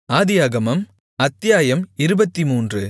ஆதியாகமம் அத்தியாயம் இருபத்துமூன்று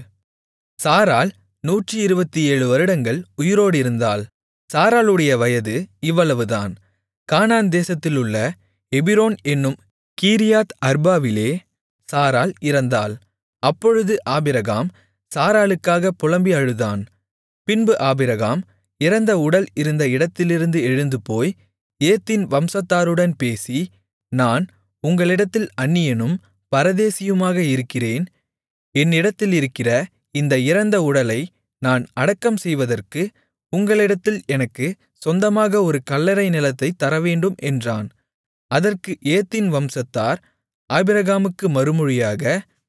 சாராள் நூற்று இருபத்தேழு வருடங்கள் உயிரோடிருந்தாள் சாராளுடைய வயது இவ்வளவுதான் கானான் தேசத்திலுள்ள எபிரோன் என்னும் கீரியாத் அர்பாவிலே சாராள் இறந்தாள் அப்பொழுது ஆபிரகாம் சாராளுக்காகப் புலம்பி அழுதான் பின்பு ஆபிரகாம் இறந்த உடல் இருந்த இடத்திலிருந்து எழுந்துபோய் ஏத்தின் வம்சத்தாருடன் பேசி நான் உங்களிடத்தில் அந்நியனும் பரதேசியுமாக இருக்கிறேன் என்னிடத்தில் இருக்கிற இந்த இறந்த உடலை நான் அடக்கம் செய்வதற்கு உங்களிடத்தில் எனக்குச் சொந்தமாக ஒரு கல்லறை நிலத்தைத் தரவேண்டும் என்றான் அதற்கு ஏத்தின் வம்சத்தார் ஆபிரகாமுக்கு மறுமொழியாக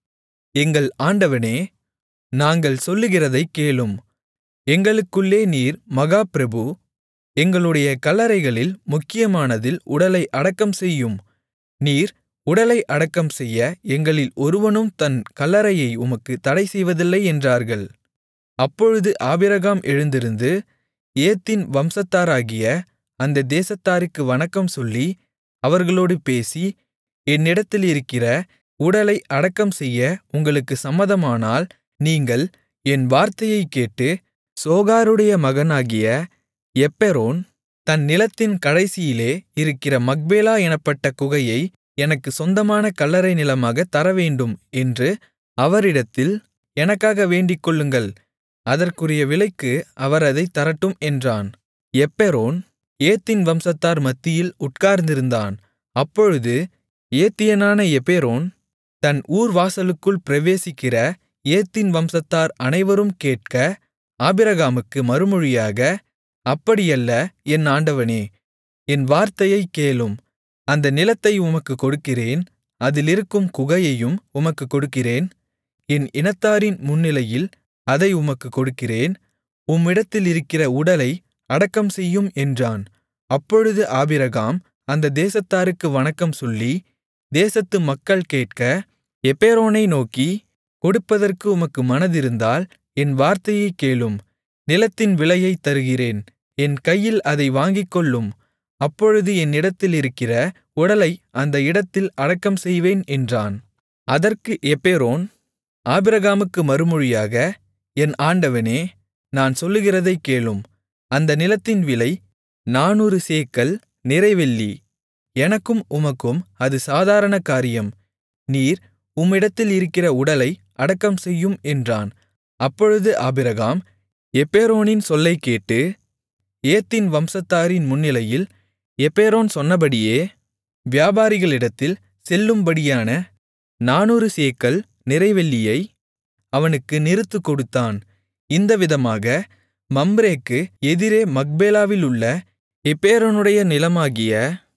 எங்கள் ஆண்டவனே நாங்கள் சொல்லுகிறதைக் கேளும் எங்களுக்குள்ளே நீர் மகா பிரபு எங்களுடைய கல்லறைகளில் முக்கியமானதில் உடலை அடக்கம் செய்யும் நீர் உடலை அடக்கம் செய்ய எங்களில் ஒருவனும் தன் கல்லறையை உமக்குத் தடைசெய்வதில்லை என்றார்கள் அப்பொழுது ஆபிரகாம் எழுந்திருந்து ஏத்தின் வம்சத்தாராகிய அந்த தேசத்தாருக்கு வணக்கம் சொல்லி அவர்களோடு பேசி என்னிடத்தில் இருக்கிற உடலை அடக்கம் செய்ய உங்களுக்குச் சம்மதமானால் நீங்கள் என் வார்த்தையைக் கேட்டு சோகாருடைய மகனாகிய எப்பெரோன் தன் நிலத்தின் கடைசியிலே இருக்கிற மக்பேலா எனப்பட்ட குகையை எனக்குச் சொந்தமான கல்லறை நிலமாகத் தரவேண்டும் என்று அவரிடத்தில் எனக்காக வேண்டிக்கொள்ளுங்கள் அதற்குரிய விலைக்கு அவர் அதைத் தரட்டும் என்றான் எப்பெரோன் ஏத்தின் வம்சத்தார் மத்தியில் உட்கார்ந்திருந்தான் அப்பொழுது ஏத்தியனான எப்பெரோன் தன் ஊர் வாசலுக்குள் பிரவேசிக்கிற ஏத்தின் வம்சத்தார் அனைவரும் கேட்க ஆபிரகாமுக்கு மறுமொழியாக அப்படியல்ல என் ஆண்டவனே என் வார்த்தையைக் கேளும் அந்த நிலத்தை உமக்குக் கொடுக்கிறேன் அதிலிருக்கும் குகையையும் உமக்குக் கொடுக்கிறேன் என் இனத்தாரின் முன்னிலையில் அதை உமக்குக் கொடுக்கிறேன் உம்மிடத்தில் இருக்கிற உடலை அடக்கம் செய்யும் என்றான் அப்பொழுது ஆபிரகாம் அந்த தேசத்தாருக்கு வணக்கம் சொல்லி தேசத்து மக்கள் கேட்க எப்பெரோனை நோக்கி கொடுப்பதற்கு உமக்கு மனதிருந்தால் என் வார்த்தையைக் கேளும் நிலத்தின் விலையைத் தருகிறேன் என் கையில் அதை வாங்கிக்கொள்ளும் அப்பொழுது என்னிடத்தில் இருக்கிற உடலை அந்த இடத்தில் அடக்கம் செய்வேன் என்றான் அதற்கு எப்பெரோன் ஆபிரகாமுக்கு மறுமொழியாக என் ஆண்டவனே நான் சொல்லுகிறதைக் கேளும் அந்த நிலத்தின் விலை நானூறு சேக்கல் நிறைவெள்ளி எனக்கும் உமக்கும் அது சாதாரண காரியம் நீர் உம்மிடத்தில் இருக்கிற உடலை அடக்கம் செய்யும் என்றான் அப்பொழுது ஆபிரகாம் எப்பெரோனின் சொல்லைக் கேட்டு ஏத்தின் வம்சத்தாரின் முன்னிலையில் எப்பெரோன் சொன்னபடியே வியாபாரிகளிடத்தில் செல்லும்படியான நானூறு சேக்கல் நிறைவெள்ளியை அவனுக்கு நிறுத்துக் கொடுத்தான் இந்த விதமாக மம்ரேக்கு எதிரே மக்பேலாவிலுள்ள எப்பெரோனுடைய நிலமாகிய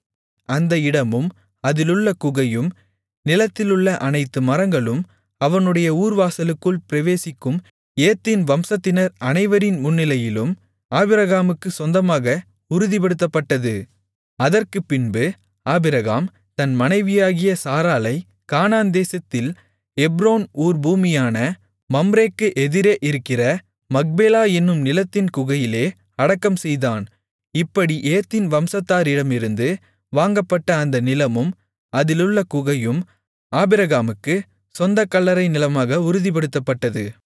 அந்த இடமும் அதிலுள்ள குகையும் நிலத்திலுள்ள அனைத்து மரங்களும் அவனுடைய ஊர்வாசலுக்குள் பிரவேசிக்கும் ஏத்தின் வம்சத்தினர் அனைவரின் முன்னிலையிலும் ஆபிரகாமுக்கு சொந்தமாக உறுதிப்படுத்தப்பட்டது அதற்குப் பின்பு ஆபிரகாம் தன் மனைவியாகிய சாராளை கானான் தேசத்தில் எப்ரோன் ஊர் பூமியான மம்ரேக்கு எதிரே இருக்கிற மக்பேலா என்னும் நிலத்தின் குகையிலே அடக்கம் செய்தான் இப்படி ஏத்தின் வம்சத்தாரிடமிருந்து வாங்கப்பட்ட அந்த நிலமும் அதிலுள்ள குகையும் ஆபிரகாமுக்கு சொந்தக் கல்லறை நிலமாக உறுதிப்படுத்தப்பட்டது